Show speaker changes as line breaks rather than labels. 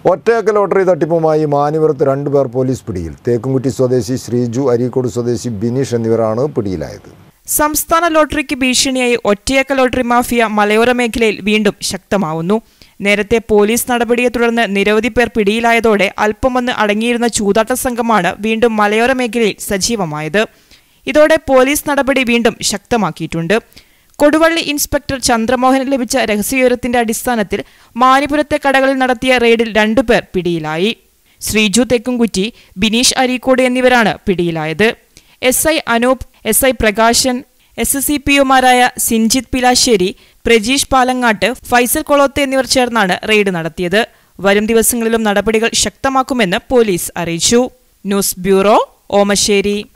ഒറ്റയക്ക lottery തട്ടിപ്പുമായി മാനിപുരത്ത് രണ്ടുപേർ police പിടിയിൽ തേക്കുംകുറ്റി സ്വദേശി ശ്രീജു അരീക്കോട് സ്വദേശി ബിനീഷ് എന്നിവരാണ് പിടിയിലായത്
സംസ്ഥാന ലോട്ടറിക്ക് ഭീഷണിയായി ഒറ്റയക്ക ലോട്ടറി മാഫിയ മലയോര മേഖലയിൽ വീണ്ടും ശക്തമാവുന്നു നേരത്തെ പോലീസ് നടപടിയെ തുടർന്ന് നിരവധി പേർ പിടിയിലായതോടെ അല്പമൊന്ന് അടങ്ങിയിരുന്ന ചൂതാട്ട സംഘമാണ് വീണ്ടും മലയോര മേഖലയിൽ സജീവമായത് ഇതോടെ പോലീസ് നടപടി വീണ്ടും ശക്തമാക്കിയിട്ടുണ്ട് കൊടുവള്ളി ഇൻസ്പെക്ടർ ചന്ദ്രമോഹന് ലഭിച്ച രഹസ്യവിവരത്തിന്റെ അടിസ്ഥാനത്തിൽ മാനിപുരത്തെ കടകളിൽ നടത്തിയ റെയ്ഡിൽ രണ്ടുപേർ പിടിയിലായി ശ്രീജു തെക്കുംകുറ്റി ബിനീഷ് അരീക്കോട് എന്നിവരാണ് പിടിയിലായത് S I Anoop S I Prakashan S S C P ഒമാരായ സിൻജിത് പിലാശ്ശേരി പ്രജീഷ് പാലങ്ങാട്ട് ഫൈസൽ കൊളോത്ത് എന്നിവർ ചേർന്നാണ് റെയ്ഡ് നടത്തിയത് വരും ദിവസങ്ങളിലും നടപടികൾ ശക്തമാക്കുമെന്ന് പോലീസ് അറിയിച്ചു ന്യൂസ് ബ്യൂറോ ഓമശ്ശേരി